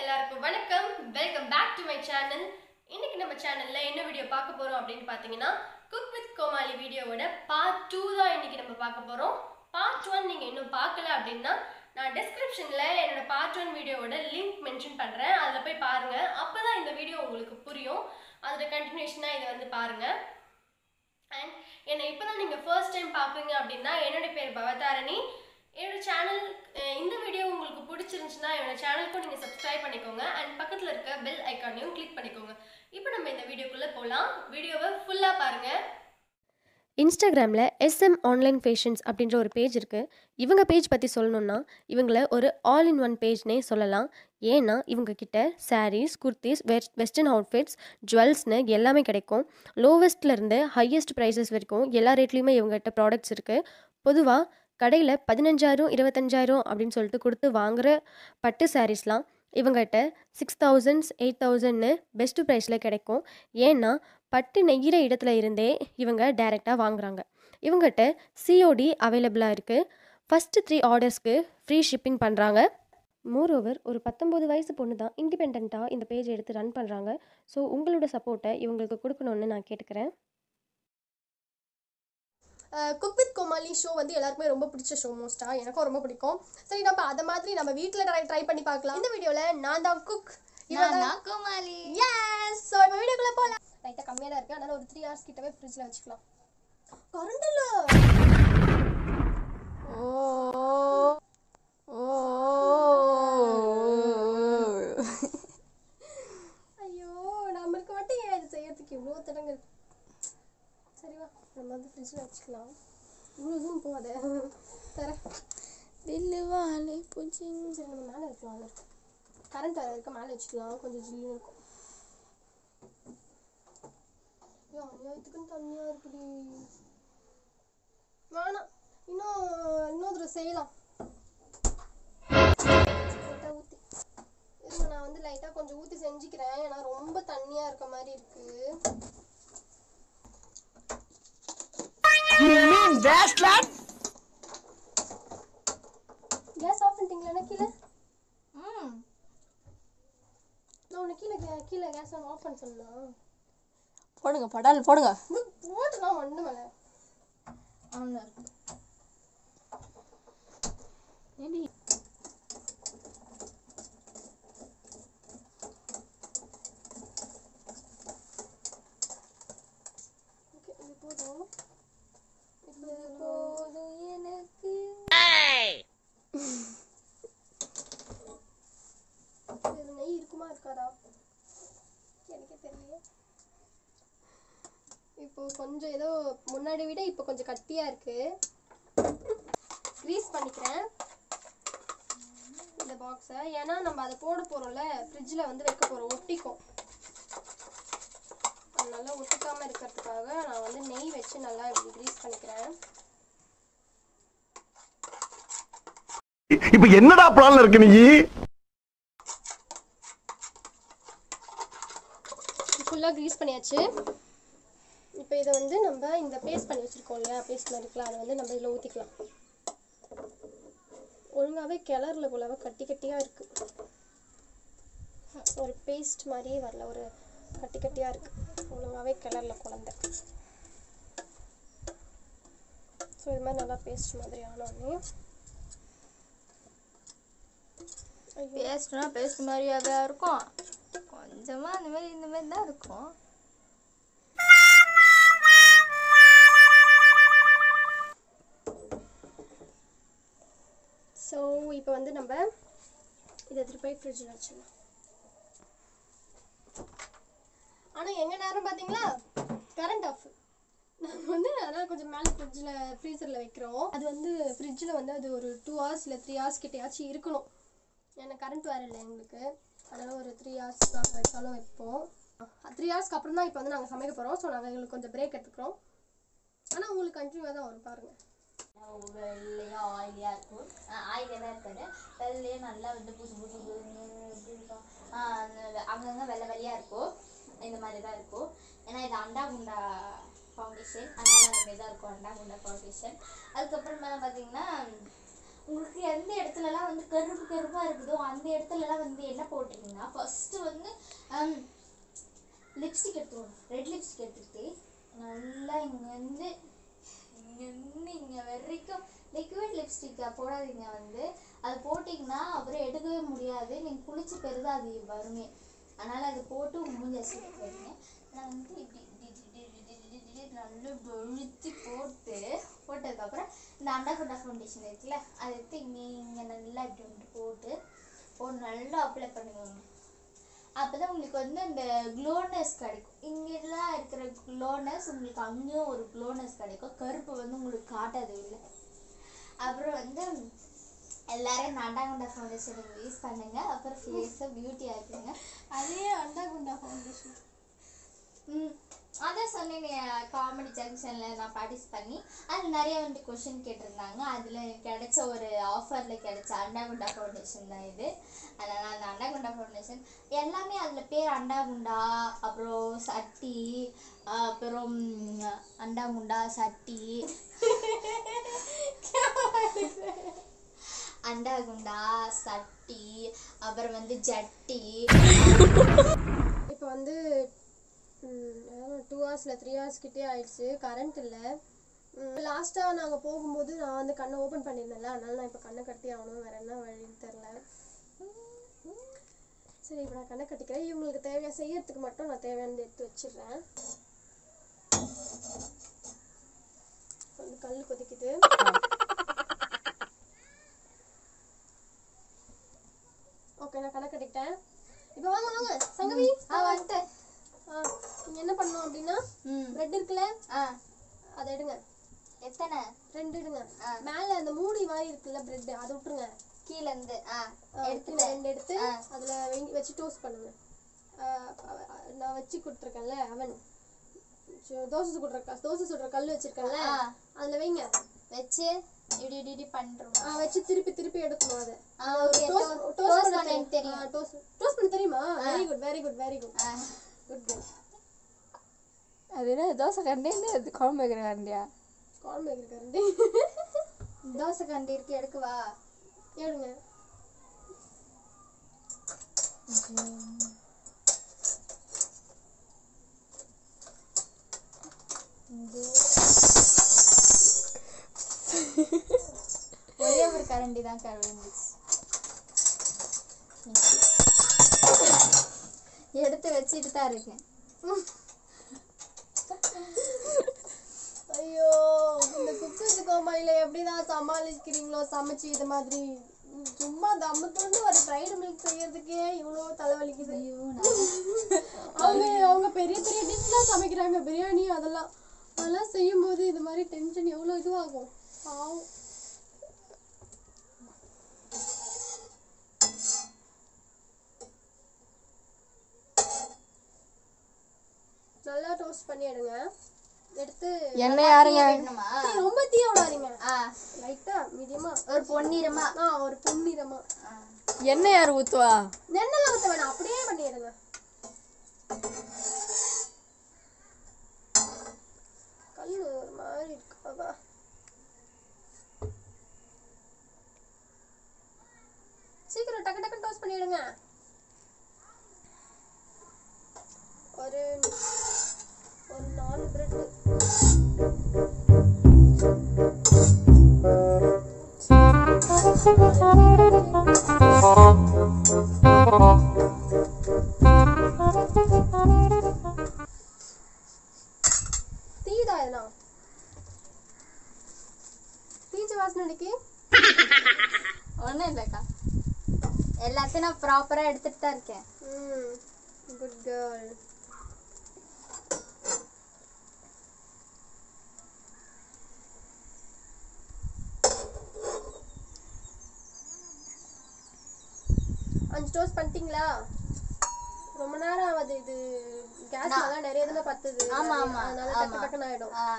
எல்லாருக்கும் வணக்கம் welcome back to my channel இன்னைக்கு நம்ம சேனல்ல என்ன வீடியோ பார்க்க போறோம் அப்படின்னு பார்த்தீங்கன்னா குக் வித் கோமாளி வீடியோவோட பார்ட் டூ தான் இன்னைக்கு நம்ம பார்க்க போறோம் பார்ட் ஒன் நீங்க இன்னும் பார்க்கல அப்படின்னா நான் டிஸ்கிரிப்ஷன்ல என்னோட பார்ட் ஒன் வீடியோவோட லிங்க் மென்ஷன் பண்றேன் அதில் போய் பாருங்க அப்பதான் இந்த வீடியோ உங்களுக்கு புரியும் அதோட கண்டினியூஷனாக இதை வந்து பாருங்க அண்ட் என்னை இப்போ தான் நீங்கள் ஃபர்ஸ்ட் டைம் பார்க்குறீங்க அப்படின்னா என்னோட பேர் பவதாரணி என்னோட சேனல் இந்த வீடியோ உங்களுக்கு பிடிச்சிருந்துச்சுன்னா என்னோட சேனலுக்கும் நீங்கள் சப்ஸ்கிரைப் பண்ணிக்கோங்க அண்ட் பக்கத்தில் இருக்க பெல் ஐக்கானையும் கிளிக் பண்ணிக்கோங்க இப்போ நம்ம இந்த வீடியோக்குள்ளே போகலாம் வீடியோவை ஃபுல்லாக பாருங்கள் இன்ஸ்டாகிராமில் எஸ்எம் ஆன்லைன் ஃபேஷன்ஸ் அப்படின்ற ஒரு பேஜ் இருக்குது இவங்க பேஜ் பற்றி சொல்லணுன்னா இவங்கள ஒரு ஆல் இன் ஒன் பேஜ்னே சொல்லலாம் ஏன்னா இவங்க கிட்ட saris kurtis west western outfits ஜுவல்ஸ்னு எல்லாமே கிடைக்கும் லோவஸ்ட்லேருந்து ஹையஸ்ட் ப்ரைஸஸ் வரைக்கும் எல்லா ரேட்லேயுமே இவங்ககிட்ட ப்ராடக்ட்ஸ் இருக்குது பொதுவாக கடையில் பதினஞ்சாயிரம் இருபத்தஞ்சாயிரம் அப்படின்னு சொல்லிட்டு கொடுத்து வாங்குகிற பட்டு சாரீஸ்லாம் இவங்ககிட்ட சிக்ஸ் தௌசண்ட்ஸ் எயிட் தௌசண்ட்னு பெஸ்ட்டு ப்ரைஸில் கிடைக்கும் ஏன்னா பட்டு நெய்கிற இடத்துல இருந்தே இவங்க டைரெக்டாக வாங்குறாங்க இவங்ககிட்ட சிஓடி அவைலபிளாக இருக்குது ஃபஸ்ட்டு த்ரீ ஆர்டர்ஸ்க்கு ஃப்ரீ ஷிப்பிங் பண்ணுறாங்க மோரோவர் ஒரு பத்தொம்போது வயசு பொண்ணு தான் இண்டிபெண்ட்டாக இந்த பேஜ் எடுத்து ரன் பண்ணுறாங்க ஸோ உங்களோட சப்போர்ட்டை இவங்களுக்கு கொடுக்கணுன்னு நான் கேட்டுக்கிறேன் குக் வித் கோமாளி ஷோ வந்து எல்லாருக்குமே ரொம்ப பிடிச்ச ஷோ மோஸ்ட்டாக எனக்கும் ரொம்ப பிடிக்கும் சரி நம்ம அதை மாதிரி நம்ம வீட்டில் ட்ரை ட்ரை பண்ணி பார்க்கலாம் இந்த வீடியோவில் நான் தான் குக் கோமாளி எஸ் ஸோ இப்போ வீடியோக்குள்ளே போகலாம் லைட்டாக கம்மியாக தான் இருக்குது அதனால் ஒரு த்ரீ ஹவர்ஸ் கிட்டவே ஃப்ரிட்ஜில் வச்சுக்கலாம் கரண்ட் இல்லை ஐயோ நம்மளுக்கு மட்டும் ஏன் இது செய்யறதுக்கு இவ்வளோ தடங்கள் சரி வா நம்ம வந்து ஃப்ரிட்ஜில் வச்சுக்கலாம் இவ்வளோ இதுவும் போகாத தர வில்லுவாலை பூஜை சரி நம்ம மேலே வைக்கலாம் அது கரண்ட் வர இருக்க மேலே வச்சுக்கலாம் கொஞ்சம் ஜில்லுன்னு இருக்கும் ஐயோ அநியாயத்துக்குன்னு தண்ணியாக இருக்குடி வேணாம் இன்னும் இன்னொரு தடவை செய்யலாம் லைட்டாக ஊற்றி இருங்க நான் வந்து லைட்டாக கொஞ்சம் ஊற்றி செஞ்சுக்கிறேன் ஏன்னா ரொம்ப தண்ணியாக இருக்க மாதிரி இருக்கு கேஸ் ஆஃப் பண்ணிட்டீங்களா கீழே ம் நான் உனக்கு கீழே கே- கீழே கேஸ் ஆஃப் பண்ண சொன்னா போடுங்க படால் போடுங்க போட்டுலாம் மண்ணு மேலே ஆன்ல இருக்கு ஏடி ஓகே இது போதும் இப்போ இது போதும் எனக்கு இதில் நெய் இருக்குமா இருக்காதா எனக்கே தெரியலையே இப்போ கொஞ்சம் ஏதோ முன்னாடி விட இப்போ கொஞ்சம் கட்டியாக இருக்கு க்ரீஸ் பண்ணிக்கிறேன் இந்த பாக்ஸை ஏன்னா நம்ம அதை போட போகிறோம்ல ஃப்ரிட்ஜில் வந்து வைக்க போகிறோம் ஒட்டிக்கும் அதனால ஒட்டிக்காமல் இருக்கிறதுக்காக நான் வந்து நெய் வச்சு நல்லா இப்படி க்ரீஸ் பண்ணிக்கிறேன் இப்ப என்னடா பிளான்ல இருக்கு நீ ஃபுல்லாக க்ரீஸ் பண்ணியாச்சு இப்போ இதை வந்து நம்ம இந்த பேஸ்ட் பண்ணி வச்சுருக்கோம் இல்லையா பேஸ்ட் மாதிரி இருக்கலாம் அதை வந்து நம்ம இதில் ஊற்றிக்கலாம் ஒழுங்காகவே கிளறுல போலவே கட்டி கட்டியாக இருக்குது ஒரு பேஸ்ட் மாதிரியே வரல ஒரு கட்டி கட்டியாக இருக்குது ஒழுங்காகவே கிளறல குழந்தை ஸோ இது மாதிரி நல்லா பேஸ்ட் மாதிரி ஆனோடனே ஐயோ பேஸ்ட்னா பேஸ்ட் மாதிரியாவே இருக்கும் கொஞ்சமா அந்த மாதிரி இந்த மாதிரி தான் இருக்கும் ஸோ இப்போ வந்து நம்ம இதை எடுத்துகிட்டு போய் ஃப்ரிட்ஜில் வச்சிடலாம் ஆனால் எங்க நேரம் பார்த்தீங்களா கரண்ட் ஆஃப் நாங்கள் வந்து அதனால் கொஞ்சம் மேலே ஃப்ரிட்ஜில் ஃப்ரீசரில் வைக்கிறோம் அது வந்து ஃப்ரிட்ஜில் வந்து அது ஒரு டூ ஹவர்ஸ் இல்லை த்ரீ ஹவர்ஸ் கிட்டேயாச்சும் இருக்கணும் ஏன்னா கரண்ட் வேறு இல்லை எங்களுக்கு அதனால் ஒரு த்ரீ ஹவர்ஸ் நாங்கள் வச்சாலும் வைப்போம் த்ரீ ஹவர்ஸ்க்கு அப்புறம் தான் இப்போ வந்து நாங்கள் சமைக்க போகிறோம் ஸோ நாங்கள் எங்களுக்கு கொஞ்சம் பிரேக் எடுத்துக்கிறோம் ஆனால் உங்களுக்கு கண்டினியூவாக தான் வரும் பாருங்கள் வெள்ளையா ஆயிலியா இருக்கும் ஆயிலியெல்லாம் இருக்காது வெள்ளையே நல்லா வந்து புசு புசு புசுன்னு எப்படி இருக்கும் ஆஹ் அந்த அங்கங்க வெள்ளை வெள்ளையா இருக்கும் இந்த மாதிரி தான் இருக்கும் ஏன்னா இது அண்டா குண்டா ஃபவுண்டேஷன் அதனால அந்த மாதிரி தான் இருக்கும் அண்டா குண்டா ஃபவுண்டேஷன் அதுக்கப்புறமா பார்த்தீங்கன்னா உங்களுக்கு எந்த இடத்துலலாம் வந்து கருப்பு கருப்பாக இருக்குதோ அந்த இடத்துலலாம் வந்து என்ன போட்டிங்கன்னா ஃபஸ்ட்டு வந்து லிப்ஸ்டிக் எடுத்துக்கணும் ரெட் லிப்ஸ்டிக் எடுத்துக்கிட்டு நல்லா இங்கேருந்து இங்கேருந்து இங்கே வரைக்கும் லிக்விட் லிப்ஸ்டிக்கை போடாதீங்க வந்து அது போட்டிங்கன்னா அப்புறம் எடுக்கவே முடியாது நீங்கள் குளிச்சு பெருது அது வருமே அதனால் அது போட்டு உங்க மூஞ்சி அசிட்டு போயிடுங்க நான் வந்து இப்படி இப்படி இப்படி இப்படி இப்படி இப்படி இப்படி நல்லா வெளுத்தி போட்டு போட்டதுக்கப்புறம் இந்த அண்டாகொண்டா ஃபவுண்டேஷன் இருக்குல்ல அதை எடுத்து இங்கே இங்கே நல்லா இப்படி வந்து போட்டு போட்டு நல்லா அப்ளை பண்ணுங்க அப்பதான் உங்களுக்கு வந்து அந்த க்ளோனஸ் கிடைக்கும் இங்கெல்லாம் இருக்கிற க்ளோனஸ் உங்களுக்கு அங்கேயும் ஒரு க்ளோனஸ் கிடைக்கும் கருப்பு வந்து உங்களுக்கு காட்டாது இல்லை அப்புறம் வந்து எல்லாரும் நாண்டாகுண்டா ஃபவுண்டேஷன் யூஸ் பண்ணுங்க அப்புறம் ஃபேஸை பியூட்டி ஆக்குங்க அதே அண்டா குண்டா ஃபவுண்டேஷன் ம் அதான் சொன்னேனே காமெடி ஜங்ஷனில் நான் பார்ட்டிஸ் பண்ணி அதில் நிறைய வந்து கொஷின் கேட்டிருந்தாங்க அதில் எனக்கு கிடைச்ச ஒரு ஆஃபரில் கிடைச்ச அண்டாகுண்டா ஃபவுண்டேஷன் தான் இது அதனால் அந்த அண்டாகுண்டா ஃபவுண்டேஷன் எல்லாமே அதில் பேர் அண்டாகுண்டா அப்புறம் சட்டி அப்புறம் அண்டாகுண்டா சட்டி அண்டாகுண்டா சட்டி அப்புறம் வந்து ஜட்டி இப்போ வந்து டூ ஹவர்ஸில் த்ரீ ஹவர்ஸ் கிட்டே ஆயிடுச்சு கரண்ட் இல்லை லாஸ்ட்டாக நாங்கள் போகும்போது நான் வந்து கண்ணை ஓப்பன் பண்ணியிருந்தேன்ல அதனால நான் இப்போ கண்ணை கட்டி ஆகணும் வேறு என்ன வழின்னு தெரில சரி இப்போ நான் கண்ணை கட்டிக்கிறேன் இவங்களுக்கு தேவையான செய்யறதுக்கு மட்டும் நான் தேவையானது எடுத்து வச்சிடுறேன் வந்து கல் கொதிக்குது ஓகே நான் கண்ணை கட்டிக்கிட்டேன் இப்போ வாங்க வாங்க சங்கவி ஆ வந்துட்டேன் ஆ நீங்க என்ன பண்ணணும் அப்படின்னா ம் பிரெட் இருக்குல்ல ஆ அதை எடுங்க எத்தனை ரெண்டு எடுங்க மேல அந்த மூடி மாதிரி இருக்குல்ல பிரெட் அதை விட்டுருங்க கீழ இருந்து ஆ ஆ, கீழே ரெண்டு எடுத்து ஆ. அதுல வெங்கி- வச்சு டோஸ்ட் பண்ணுங்க ஆ, அ- அ- நான் வச்சு கொடுத்துருக்கேன்ல அவன் சு- தோசை சுடுற தோசை சுடுற கல் வச்சிருக்கேன்ல ஆ. அதுல வைங்க வச்சு இப்படி இப்படி இப்படி பண்றோம் ஆ, வச்சு திருப்பி திருப்பி எடுக்கணும் அதை ஆ ஓகே டோஸ்ட் டோஸ்ட் பண்ண எனக்கு தெரியும் டோஸ்ட் டோஸ்ட் பண்ண தெரியுமா very good very good very good ஆ. குட் குட் அது என்ன தோசை கண்டேன்னு அது குழம்பு வைக்கிற கண்டியா கால் மேக்கர் கரண்டி தோசை கண்டி இருக்கு எடுக்கவா எடுங்க ஒரே ஒரு கரண்டி தான் கழுவிச்சு எடுத்து வச்சுட்டு தான் இருக்கேன் ஐயோ இந்த குக்கு கோமாளில எப்படிதான் சமாளிக்கிறீங்களோ சமைச்சு இது மாதிரி ம், சும்மா தம்மு துண்டு ஒரு ஃப்ரைடு மில்க் செய்யறதுக்கே இவ்வளோ தலைவலிக்குது அவங்க அவங்க பெரிய பெரிய டிஷ்லாம் சமைக்கிறாங்க பிரியாணி அதெல்லாம் அதெல்லாம் செய்யும்போது இது மாதிரி டென்ஷன் எவ்வளோ இதுவாகும் பாவம் நல்லா டோஸ்ட் பண்ணி எடுங்க எடுத்து எண்ணெய் யாருங்க வேணுமா தீ ரொம்ப தீய விடாதீங்க ஆ லைட்டா மீடியமா ஒரு பொன்னிறமா ஆ ஒரு பொன்னிறமா எண்ணெய் யார் ஊத்துவா நெண்ணெல்லாம் ஊற்ற வேணாம் அப்படியே பண்ணிடுங்க கல் ஒரு மாதிரி இருக்காதா சீக்கிரம் டக்கு டக்குன்னு டோஸ்ட் பண்ணிடுங்க ஒரு ஒரு நாலு பிரெட் தீதா இதெல்லாம் தீஞ்ச வாசனை அடிக்கி ஒன்றும் இல்லைக்கா எல்லாத்தையும் நான் ப்ராப்பராக எடுத்துட்டு தான் இருக்கேன் ம் குட் கேர்ள் அஞ்சு டோஸ்ட் பண்ணிட்டீங்களா ரொம்ப நேரம் ஆகுது இது கேஸ் நல்லா நிறைய தானே பத்துது ஆமா, ஆமா, அதனால டக்கு ஆமா. டக்குன்னு ஆயிடும் ஆ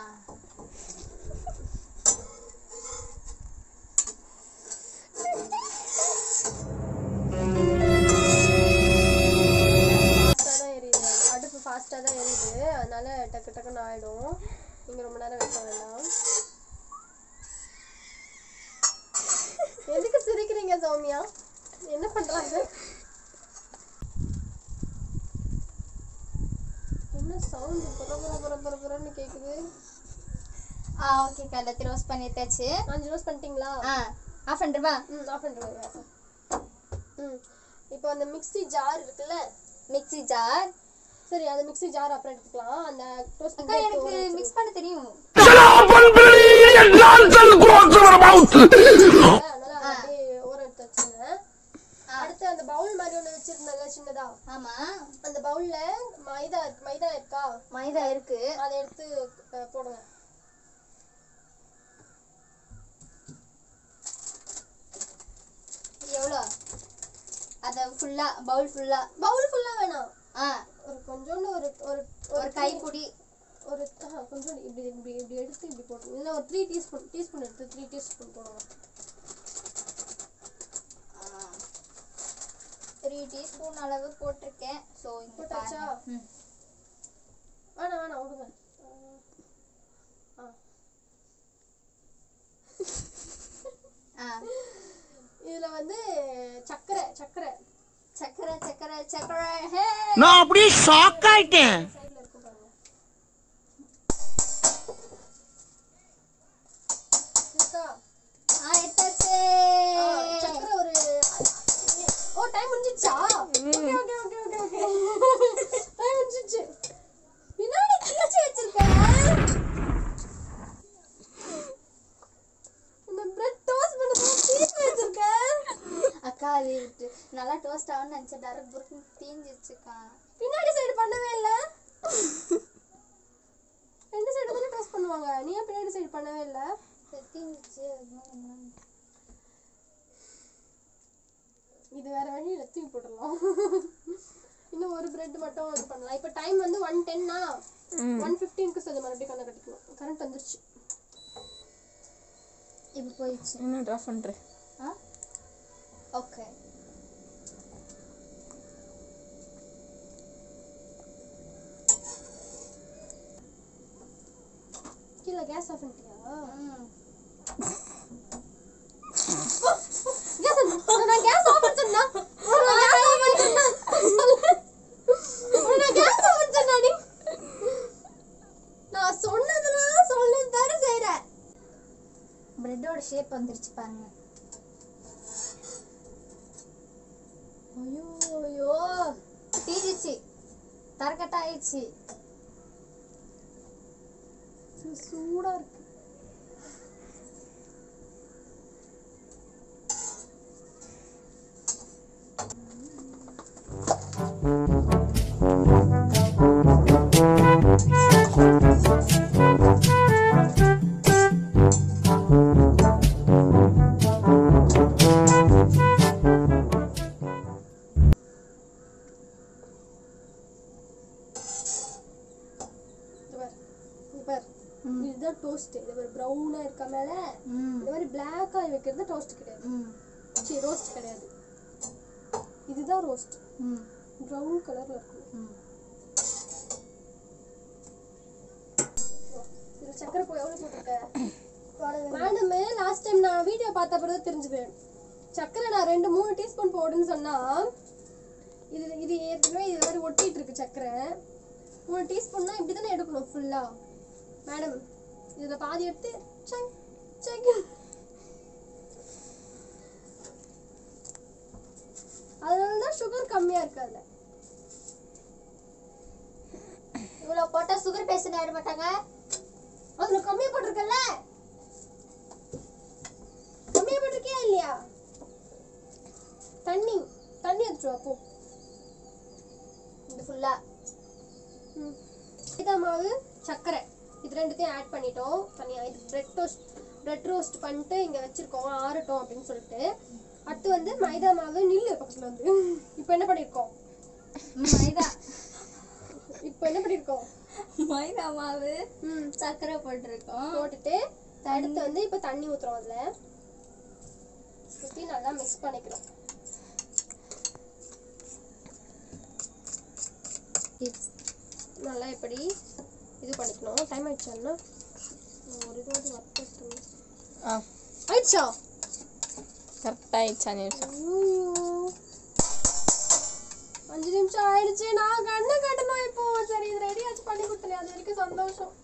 ஃபாஸ்ட்டாக தான் எரியுது அடுப்பு ஃபாஸ்ட்டாக தான் எரியுது அதனால டக்கு டக்குன்னு ஆயிடும் நீங்கள் ரொம்ப நேரம் வைக்க வேண்டாம் என்ன சவுண்ட் புற புற புற புற புறன்னு கேக்குது ஆ ஓகேக்கா எல்லாத்தையும் ரோஸ்ட் பண்ணிட்டாச்சு அஞ்சு ரோஸ் பண்ணிட்டீங்களா ஆ ஆஃப் பண்ணிட்டுவா ம் ஆஃப் பண்ணுறேன் ம் இப்போ அந்த மிக்ஸி ஜார் இருக்குல்ல மிக்ஸி ஜார் சரி அந்த மிக்ஸி ஜார் அப்புறம் எடுத்துக்கலாம் அந்த டோஸ்ட் அக்கா எனக்கு மிக்ஸ் பண்ண தெரியும் அதனால அதை அப்படியே ஊற எடுத்து வச்சுருந்தேன் அடுத்து அந்த பவுல் மாதிரி ஒன்று வச்சிருந்தேன்ல சின்னதா ஆமா அந்த பவுல்ல மைதா இருக்கு மைதா இருக்கா மைதா இருக்கு அதை எடுத்து அஹ், போடுங்க இது எவ்வளோ அதை ஃபுல்லா பவுல் ஃபுல்லா பவுல் ஃபுல்லா வேணாம் ஆ ஒரு கொஞ்சோண்டு ஒரு ஒரு ஒரு கைப்பிடி ஒரு ஆஹா, கொஞ்சோண்டு இப்படி இப்படி இப்படி எடுத்து இப்படி போடணும் இல்லை ஒரு த்ரீ டீஸ்பூன் டீஸ்பூன் எடுத்து த்ரீ டீஸ்பூன் போடுங்க த்ரீ டீஸ்பூன் அளவு போட்டிருக்கேன் ஸோ இங்கே போட்டாச்சா? பாருங்க ம் வேணாம் வேணாம் விடுங்க ஆ ஆ இதுல வந்து சக்கரை சக்கரை சக்கரை சக்கரை சக்கரை ஹே நான் அப்படியே ஷாக் ஆயிட்டேன் சைடுல இருக்கு பாருங்க இருக்கா ஆ எடுத்தாச்சு ஆ, சக்கரை ஒரு ஓ டைம் முடிஞ்சிச்சா okay okay okay okay okay time முடிஞ்சிச்சு பின்னாடி கிழிச்சு வச்சிருக்கேன் இந்த பிரெட் டோஸ்ட் பண்ணதுக்கு கிழிச்சு வச்சிருக்கேன் அக்கா அது விட்டு நல்லா டோஸ்ட் ஆகும்னு நினச்சேன் டேரக்ட் புருக்கு தீஞ்சிச்சுக்கா பின்னாடி சைடு பண்ணவே இல்ல ரெண்டு சைடு தானே டோஸ்ட் பண்ணுவாங்க நீ ஏன் பின்னாடி சைடு பண்ணவே இல்ல சரி, தீஞ்சிச்சு அதனால என்ன? இது வேற வழியில தூக்கி போட்டுடலாம் இன்னும் ஒரு பிரெட் மட்டும் இது பண்ணலாம் இப்போ டைம் வந்து ஒன் டென்னா ஒன் ஃபிஃப்டீனுக்கு சொல்லி மறுபடியும் கண்ணை கட்டிக்கணும் கரண்ட் வந்துருச்சு இப்போ போயிடுச்சு என்ன ட்ரா பண்ணுறேன் ஆ ஓகே கீழே கேஸ் ஆஃப் பண்ணிட்டியா ம் Yes, நான் கேஸ் ஆஃப் பண்ணிட்டேன்னா நான் கேஸ் ஆஃப் பண்ணிட்டேன்னா நான் கேஸ் ஆஃப் பண்ணிட்டேனாடி நான் சொன்னதுலாம் சொன்னது தர செய்றேன் பிரெட்டோட ஷேப் வந்துருச்சு பாருங்க ஐயோ ஐயோ தீஞ்சிச்சு தரக்கட்ட ஆயிடுச்சு சு- சூடா இருக்கு இது பார் இது பார் இதுதான் டோஸ்ட் இது ஒரு ப்ரௌனா இருக்க மேல ம் இந்த மாதிரி பிளாக்கா வைக்கிறது டோஸ்ட் கிடையாது ம் சரி ரோஸ்ட் கிடையாது இதுதான் ரோஸ்ட் ம் ப்ரௌன் கலர்ல இருக்கும் ம் இது சக்கரை போய் எவ்வளவு போட்டிருக்க மேடமே லாஸ்ட் டைம் நான் வீடியோ பார்த்த பிறகு தான் தெரிஞ்சது சக்கரை நான் ரெண்டு மூணு டீஸ்பூன் போடுன்னு சொன்னா இது இது ஏற்கனவே இது மாதிரி ஒட்டிட்டு இருக்கு சக்கரை மூணு டீஸ்பூன்னா இப்படி தானே எடுக்கணும் ஃபுல்லா மேடம் இதுல பாதி எடுத்து சங் சங் அதனால தான் சுகர் கம்மியா இருக்கு அதுல இவ்வளோ போட்டால் சுகர் பேஷண்ட் ஆகிட மாட்டாங்க அதுல கம்மியா போட்டிருக்கல கம்மியா போட்டிருக்கியா இல்லையா தண்ணி தண்ணி எடுத்துட்டு வா போ இது ஃபுல்லாக மைதா மாவு சர்க்கரை இது ரெண்டுத்தையும் ஆட் பண்ணிட்டோம் தனியா இது பிரெட் டோஸ்ட் பிரெட் ரோஸ்ட் பண்ணிட்டு இங்க வச்சிருக்கோம் ஆறட்டும் அப்படின்னு சொல்லிட்டு அடுத்து வந்து மைதா மாவு நில்லு பக்கத்துல வந்து இப்போ என்ன பண்ணிருக்கோம் மைதா இப்போ என்ன பண்ணிருக்கோம் மைதா மாவு ம் சர்க்கரை போட்டிருக்கோம் போட்டுட்டு அடுத்து வந்து இப்போ தண்ணி ஊத்துறோம் அதுல ஊற்றி நல்லா மிக்ஸ் பண்ணிக்கிறோம் நல்லா இப்படி இது பண்ணிக்கணும் டைம் ஆயிடுச்சாண்ணா ஒரு இது வந்து வறுத்து ஆ ஆயிடுச்சா கரெக்டாக ஆயிடுச்சா நிமிஷம் ஐயோ அது வரைக்கும் சந்தோஷம்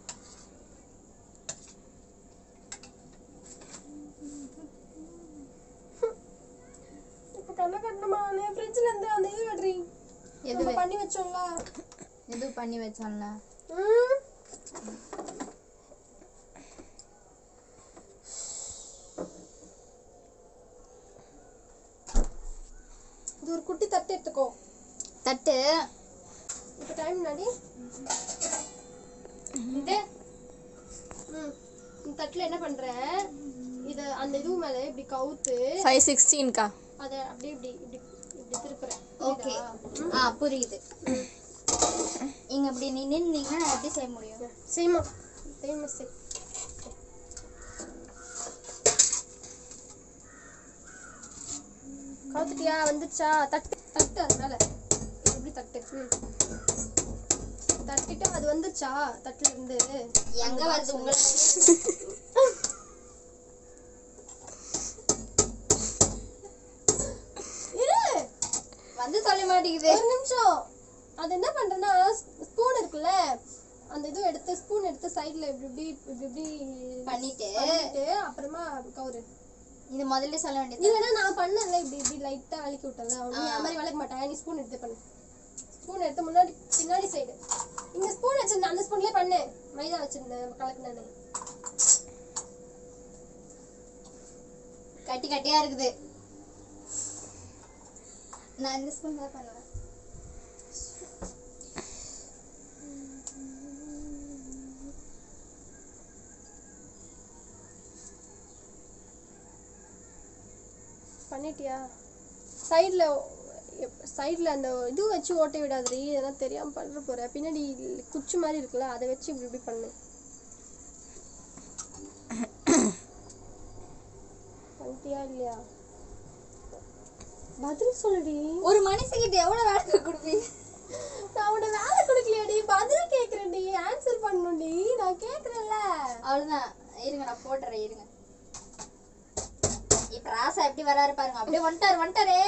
இப்ப கண்ணை கட்டணுமா நீ ஃப்ரிட்ஜ்ல இருந்து அந்த இது வெட்றி எது நம்ம பண்ணி வச்சோம்ல எது பண்ணி வச்சோம்ல ம். இது ஒரு குட்டி தட்டு எடுத்துக்கோ தட்டு இப்போ டைம் முன்னாடி இது ம் இந்த தட்டில் என்ன பண்ற இதை அந்த இது மேலே இப்படி கவுத்து ஃபைவ் சிக்ஸ்டீன்க்கா அதை அப்படியே இப்படி இப்படி இப்படி திருப்புறேன் ஓகே ஆ புரியுது இங்க இப்படி நின்னுட்டீங்கன்னா நான் எப்படி செய்ய முடியும் செய்யுமா செய்யுமா செய் கவுத்துட்டியா வந்துச்சா தட்டு தட்டு அது மேல இப்படி தட்டு ம். தட்டிட்டு அது வந்துச்சா தட்டுல இருந்து எங்க வருது உங்களுக்கு இரு வந்து சொல்ல மாட்டேங்குது ஒரு நிமிஷம் அது என்ன பண்றேன்னா ஸ்பூன் இருக்குல்ல அந்த இது எடுத்து ஸ்பூன் எடுத்து சைடுல இப்படி இப்படி இப்படி இப்படி பண்ணிட்டு பண்ணிட்டு அப்புறமா கவுரு இது முதல்ல சொல்ல வேண்டியது இல்லைன்னா நான் பண்ணல இப்படி இப்படி லைட்டா வலிக்கி விட்டல நீ அந்த மாதிரி வளைக்க மாட்டேன் நீ ஸ்பூன் எடுத்து பண்ணு ஸ்பூன் எடுத்து முன்னாடி பின்னாடி சைடு இங்க ஸ்பூன் வச்சிருந்தேன் அந்த ஸ்பூன்லயே பண்ணு மைதா வச்சிருந்தேன் கலக்குனானே கட்டி கட்டியா இருக்குது நான் இந்த ஸ்பூன் தான் பண்ணுவேன் பண்ணிட்டியா சைடுல சைடுல அந்த இது வச்சு ஓட்டை விடாதடி இதெல்லாம் தெரியாம பண்ற போற பின்னாடி குச்சி மாதிரி இருக்குல்ல அதை வச்சு இப்படி இப்படி பண்ணு பண்ணிட்டியா இல்லையா பதில் சொல்லுடி ஒரு மனுஷங்கிட்ட எவ்வளவு வேலை கொடுப்பீங்க நான் உன்னை வேலை கொடுக்கலையாடி பதில் கேக்குறேன்டி ஆன்சர் பண்ணணும்டி நான் கேக்குறேன்ல அவ்வளவுதான் இருங்க நான் போட்டுறேன் இருங்க இப்ப ராசா எப்படி வராரு பாருங்க அப்படியே வந்துட்டாரு வந்துட்டாரே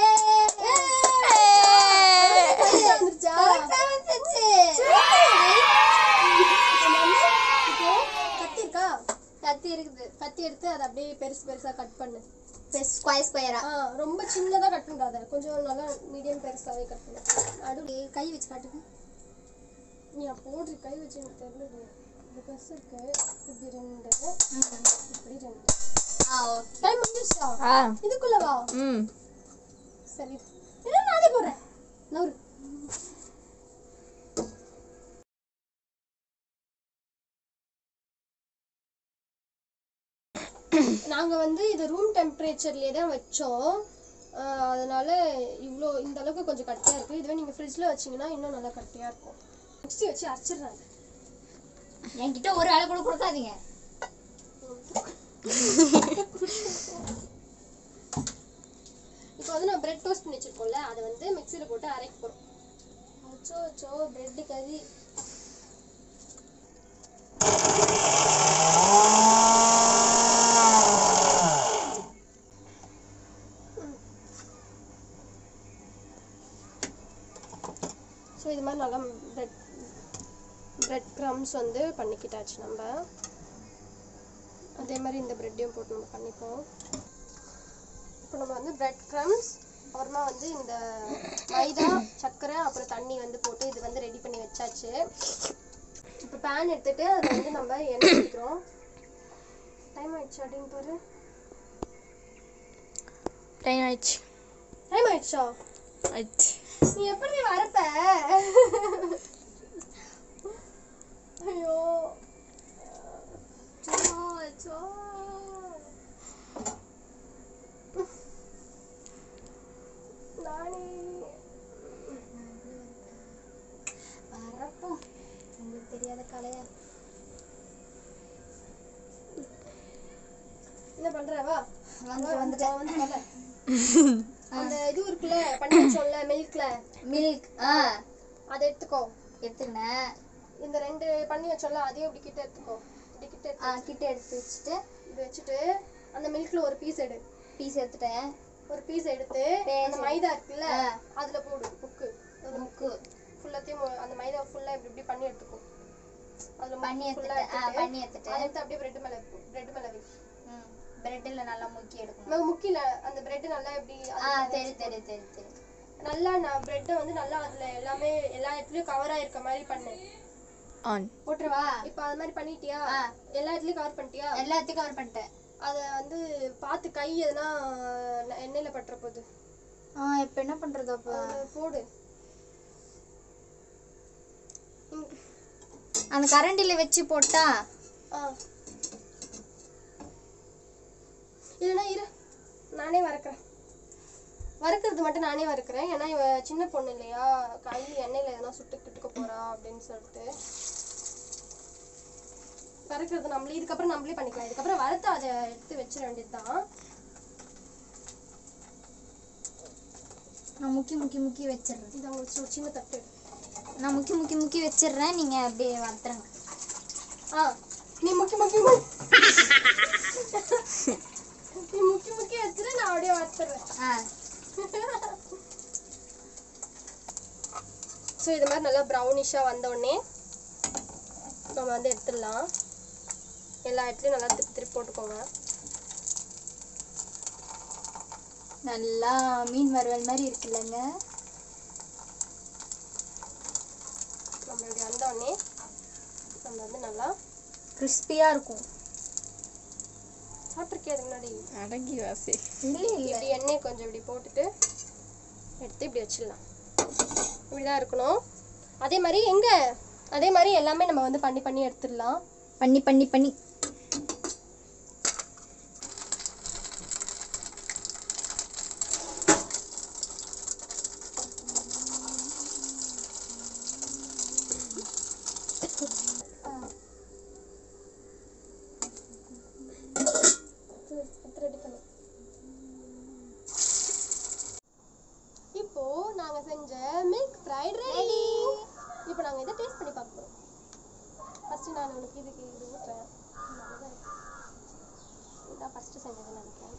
சரியா வந்துருச்சா Correct ஆ வந்துச்சு. இப்போ கத்தி இருக்கா கத்தி இருக்குது கத்தி எடுத்து அதை அப்படியே பெருசு பெருசா கட் பண்ணு ஸ்கொயர் ஸ்கொயரா ஆ ரொம்ப சின்னதா கட் பண்ணாத கொஞ்சம் நல்லா மீடியம் பெருசாவே கட் பண்ணு நடு கை வச்சு காட்டுங்க நீ போடுற கை வச்சு எனக்கு தெரியல இந்த பெருசு இருக்கு இப்படி ரெண்டு இப்படி ரெண்டு ஆ ஓகே டைம் முடிஞ்சிருச்சா ஆ இதுக்குள்ள வா ம் சரி என்ன நானே போடுறேன் நவுரு நாங்க வந்து இது ரூம் டெம்பரேச்சர்லயே தான் வச்சோம் ஆஹ் அதனால இவ்வளோ இந்த அளவுக்கு கொஞ்சம் கட்டியா இருக்கு இதுவே நீங்க ஃப்ரிட்ஜ்ல வச்சீங்கன்னா இன்னும் நல்லா கட்டியா இருக்கும் மிக்ஸி வச்சு அரைச்சிடுறாங்க என்கிட்ட ஒரு ஆளு கூட கொடுக்காதீங்க இப்போ வந்து நம்ம பிரெட் டோஸ்ட் பண்ணி வச்சிருக்கோம்ல அதை வந்து மிக்ஸியில் போட்டு அரைக்க போகிறோம் அச்சோ அச்சோ பிரெட் கறி ஸோ இது மாதிரி நல்லா பிரெட் பிரெட் க்ரம்ஸ் வந்து பண்ணிக்கிட்டாச்சு நம்ம அதே மாதிரி இந்த பிரெட்டையும் போட்டு நம்ம பண்ணிப்போம் இப்போ நம்ம வந்து பிரெட் க்ரம்ஸ் அப்புறமா வந்து இந்த மைதா சர்க்கரை அப்புறம் தண்ணி வந்து போட்டு இது வந்து ரெடி பண்ணி வச்சாச்சு இப்போ பேன் எடுத்துட்டு அதில் வந்து நம்ம எண்ணெய் ஊற்றிக்கிறோம் டைம் ஆயிடுச்சு அப்படின்னு பாரு டைம் ஆயிடுச்சு டைம் ஆயிடுச்சா ஆயிடுச்சு நீ எப்படி வரப்ப ஐயோ அச்சோ, அச்சோ. நானே வரட்டும் உங்களுக்கு தெரியாத கலையா என்ன பண்ற வா வந்து வா, வந்துட்டேன் வந்து தொலை. அந்த இது இருக்குல்ல பண்ணி வச்சோம்ல மில்க்ல மில்க் ஆ அதை எடுத்துக்கோ எடுத்துக்கினேன் இந்த ரெண்டு பண்ணி வச்சோம்ல அதையும் இப்படி கிட்ட எடுத்துக்கோ இப்படி கிட்ட எடுத்து ஆ கிட்ட எடுத்து வச்சுட்டு இது வச்சுட்டு அந்த மில்க்ல ஒரு பீஸ் எடு பீஸ் எடுத்துட்டேன் ஒரு பீஸ் எடுத்து அந்த மைதா இருக்குல்ல அதுல போடு புக்கு முக்கு ஃபுல்லாத்தையும் அந்த மைதா ஃபுல்லா இப்படி இப்படி பண்ணி எடுத்துக்கோ பண்ணி எடுத்துட்டு அதை எடுத்து அப்படியே பிரெட் மேல பிரெட் மேல வை பிரெட்ல நல்லா முக்கி எடுக்கணும் நம்ம முக்கில அந்த பிரெட் நல்லா எப்படி ஆ தெரி தெரி தெரி தெரி நல்லா நான் பிரெட்டை வந்து நல்லா அதுல எல்லாமே எல்லா இடத்துலயும் கவர் ஆயிருக்க மாதிரி பண்ணு ஆன் போட்டுருவா இப்போ அது மாதிரி பண்ணிட்டியா ஆ. எல்லா இடத்துலயும் கவர் பண்ணிட்டியா எல்லாத்தையும் கவர் பண்ணிட்டேன் அதை வந்து பார்த்து கை எதுனா எண்ணெயில பட்டுற போகுது ஆ இப்போ என்ன பண்றது அப்போ அதை போடு அந்த கரண்டில வச்சு போட்டா ஆ இல்லைன்னா இரு நானே வறுக்கிறேன் வறுக்கிறது மட்டும் நானே வறுக்கிறேன் ஏன்னா இவ சின்ன பொண்ணு இல்லையா கை எண்ணெயில எதனா சுட்டு கிட்டுக்க போறா அப்படின்னு சொல்லிட்டு வறுக்கிறது நம்மளே இதுக்கப்புறம் நம்மளே பண்ணிக்கலாம் இதுக்கப்புறம் வறுத்து அதை எடுத்து வச்சிட வேண்டியதுதான் நான் முக்கி முக்கி முக்கி வச்சிடுறேன் இதை உங்களுக்கு ஒரு சின்ன தட்டு எடு. நான் முக்கி முக்கி முக்கி வச்சிடுறேன் நீங்க அப்படியே வத்துறங்க ஆ நீ முக்கி முக்கி மு- நீ முக்கி முக்கி வச்சுட்டு நான் அப்படியே வறுத்துறேன் ஆ ஸோ இது மாதிரி நல்லா ப்ரௌனிஷாக வந்தோடனே நம்ம வந்து எடுத்துடலாம் எல்லா இடத்துலையும் நல்லா திருப்பி திருப்பி போட்டுக்கோங்க நல்லா மீன் வறுவல் மாதிரி இருக்குல்லங்க நம்ம இப்படி வந்தோடனே நம்ம வந்து நல்லா கிறிஸ்பியா இருக்கும் சாப்பிட்ருக்கே அதுக்கு முன்னாடி அடங்கி வாசி இல்லை இல்லை இப்படி எண்ணெய் கொஞ்சம் இப்படி போட்டுட்டு எடுத்து இப்படி வச்சிடலாம் இப்படிதான் இருக்கணும் அதே மாதிரி எங்க அதே மாதிரி எல்லாமே நம்ம வந்து பண்ணி பண்ணி எடுத்துடலாம் பண்ணி பண்ணி பண்ணி ரெடி பண்ணு இப்போ நாங்க செஞ்ச மில்க் ஃப்ரைட் ரெடி இப்போ நாங்க இதை டேஸ்ட் பண்ணி பார்க்க போறோம் ஃபர்ஸ்ட் நான் உனக்கு இதுக்கு இது ஊற்றுறேன் இதான் ஃபர்ஸ்ட் செஞ்சதுன்னு நினைக்கிறேன்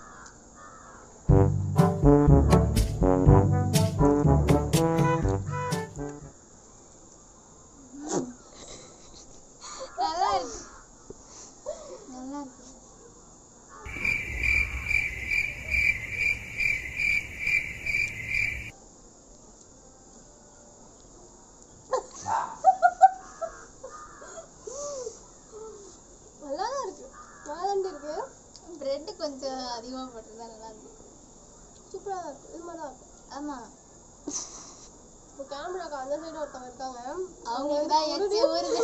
நல்லா இருக்கு நல்லா இருக்கு நல்லா தான் இருக்கு நல்லா தான் இருக்கு பிரெட் கொஞ்சம் அதிகமாக போட்டிருந்தா நல்லா இருக்கு சூப்பராக தான் இருக்கு இது மாதிரி தான் இருக்கும் ஆமா இப்போ கேமராக்கு அந்த சைடு ஒருத்தவங்க இருக்காங்க அவங்களுக்கு தான் எச்சி ஊறுது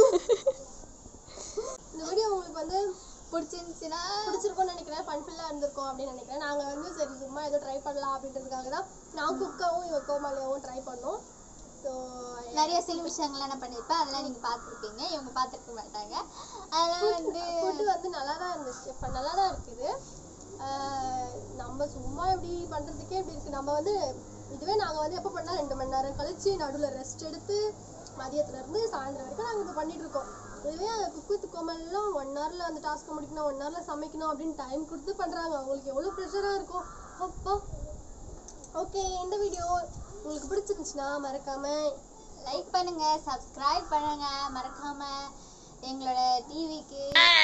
இந்த வீடியோ உங்களுக்கு வந்து பிடிச்சிருந்துச்சுன்னா பிடிச்சிருக்கும்னு நினைக்கிறேன் ஃபன்ஃபில்லாக இருந்திருக்கும் அப்படின்னு நினைக்கிறேன் நாங்கள் வந்து சரி சும்மா ஏதோ ட்ரை பண்ணலாம் அப்படின்றதுக்காக தான் நான் குக்காவும் இவ கோமாளியாவும் ட்ரை பண்ணோம் ஸோ நிறைய சில விஷயங்கள்லாம் நான் பண்ணியிருப்பேன் அதெல்லாம் நீங்கள் பார்த்துருப்பீங்க இவங்க பார்த்துருக்க மாட்டாங்க அதெல்லாம் வந்து ஃபுட்டு வந்து நல்லா தான் இருந்துச்சு இப்போ நல்லா தான் இருக்குது ஆஹ் நம்ம சும்மா இப்படி பண்ணுறதுக்கே இப்படி இருக்குது நம்ம வந்து இதுவே நாங்கள் வந்து எப்போ பண்ணால் ரெண்டு மணி நேரம் கழிச்சு நடுவில் ரெஸ்ட் எடுத்து மதியத்துலேருந்து சாயந்தரம் வரைக்கும் நாங்கள் இது பண்ணிட்டு இருக்கோம் இதுவே குக் வித் கோமல்லாம் ஒன் ஹவரில் அந்த டாஸ்க்கை முடிக்கணும் ஒன் ஹவரில் சமைக்கணும் அப்படின்னு டைம் கொடுத்து பண்ணுறாங்க அவங்களுக்கு எவ்வளோ ப்ரெஷராக இருக்கும் அப்பா ஓகே இந்த வீடியோ உங்களுக்கு பிடிச்சிருந்துச்சுன்னா மறக்காமல் லைக் பண்ணுங்க சப்ஸ்கிரைப் பண்ணுங்க மறக்காம எங்களோட டிவிக்கு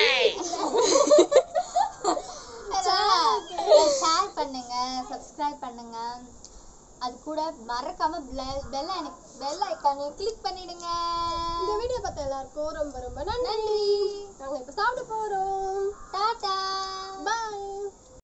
ஷேர் பண்ணுங்க சப்ஸ்கிரைப் பண்ணுங்க அது கூட மறக்காம பெல் பெல் ஐக்கானை கிளிக் பண்ணிடுங்க இந்த வீடியோ பார்த்த எல்லாருக்கும் ரொம்ப ரொம்ப நன்றி நன்றி நாங்கள் இப்போ சாப்பிட போகிறோம்